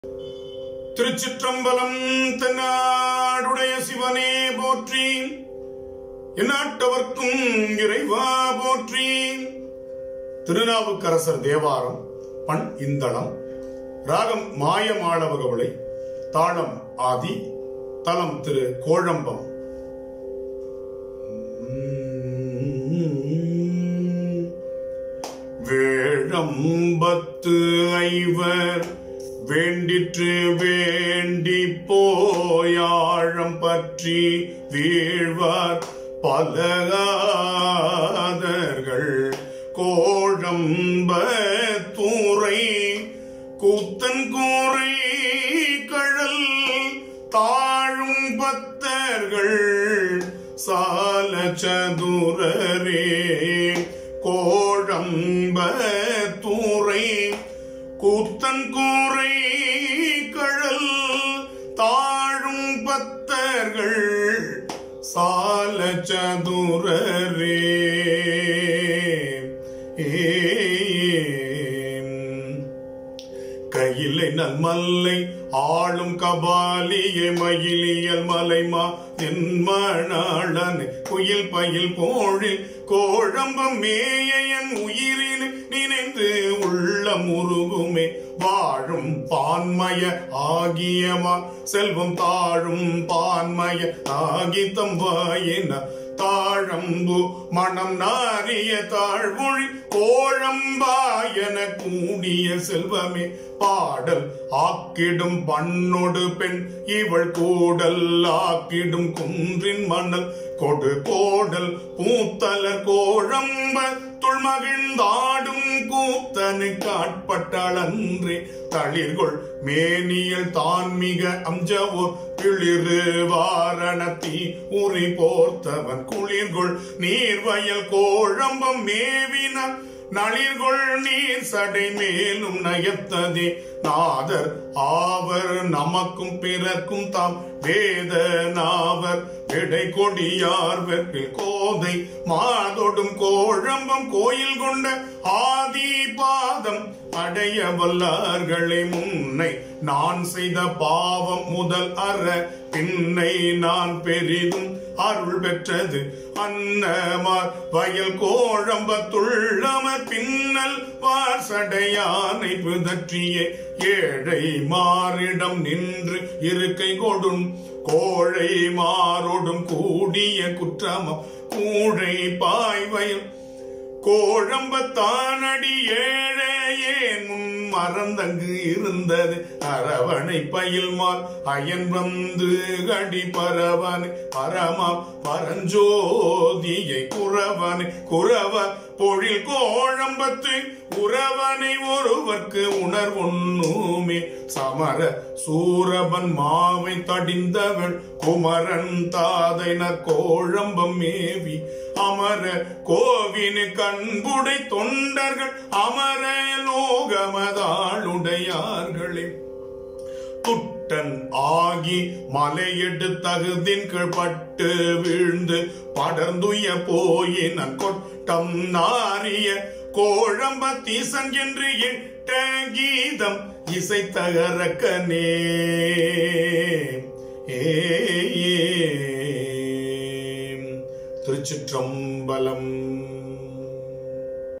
திருச்சிற்றம்பலம் தென்னாடுடைய சிவனே போற்றி எந்நாட்டவர்க்கும் இறைவா போற்றி திருநாவுக்கரசர் தேவாரம் பண் இந்தளம் ராகம் மாயமாளவகவுளை தாளம் ஆதி தலம் திரு கோழம்பம் வேழம்பத்து ஐவர் வேண்டிற்று வேண்டி போயாழம் பற்றி வீழ்வார் பலகாதர்கள் கோழம்ப தூரை கூத்தன் கூரை கழல் தாழும் பத்தர்கள் சால சதுரரே கோழம்ப தூரை கூத்தன் கூரை கழல் தாழும் பத்தர்கள் சால சதுரரே கையிலை நன்மல்லை ஆளும் கபாலியே மயிலியல் மலைமா தென்மணாளன் குயில் பயில் போழில் கோழம்பம் மேயன் உயிரில் நினைந்து உள்ள முருகுமே வாழும் பான்மய ஆகியமா செல்வம் தாழும் பான்மய ஆகி தம்பாயின தாழம்பு மனம் நாரிய தாழ்மொழி கோழம்பாயன கூடிய செல்வமே பாடல் ஆக்கிடும் பண்ணொடு பெண் இவள் கூடல் ஆக்கிடும் குன்றின் மணல் கொடு கோடல் பூத்தலர் கோழம்ப துள்மகிழ்ந்தாடும் கூத்தனு காட்பட்டாளன்றே தளிர்கொள் மேனியல் தான் மிக அஞ்சவோர் கிளிரு வாரணத்தி உரி போர்த்தவன் குளிர்கொள் நீர்வயல் கோழம்பம் மேவின நளிர்கொள் நீர் சடை மேலும் நயத்ததே நாதர் ஆவர் நமக்கும் பிறர்க்கும் தாம் வேத நாவர் விடை கொடியார் வெற்பில் கோதை மாதொடும் கோழம்பம் கோயில் கொண்ட ஆதி பாதம் அடைய வல்லார்களை முன்னை நான் செய்த பாவம் முதல் அற பின்னை நான் பெரிதும் அருள் பெற்றது அன்னமார் வயல் கோழம்பத்துள்ளம பின்னல் வாசடையானை பிதற்றிய ஏழை மாறிடம் நின்று இருக்கை கொடும் கோழை மாறோடும் கூடிய குற்றமம் கூழை பாய்வயல் கோழம்பத்தானடி ஏழையே முன் மறந்தங்கு இருந்தது அரவணை பயில்மால் அயன் வந்து கடி பரவன் பரமாம் பரஞ்சோதியை குறவனை குறவ பொழில் கோழம்பத்து உறவனை ஒருவர்க்கு உணர்வொன்னுமே சமர சூரபன் மாவை தடிந்தவள் குமரன் தாதைன கோழம்பம் மேவி அமர கோவினு கண்புடை தொண்டர்கள் அமர லோகமதாளுடையார்களே துட்டன் ஆகி மலையெடு தகுதின் கீழ்பட்டு வீழ்ந்து படர்ந்துய போயினன் கொட்டம் நாரிய கோழம்ப தீசன் என்று இட்ட கீதம் இசை தகரக்கனே ஏ திருச்சிற்றம்பலம்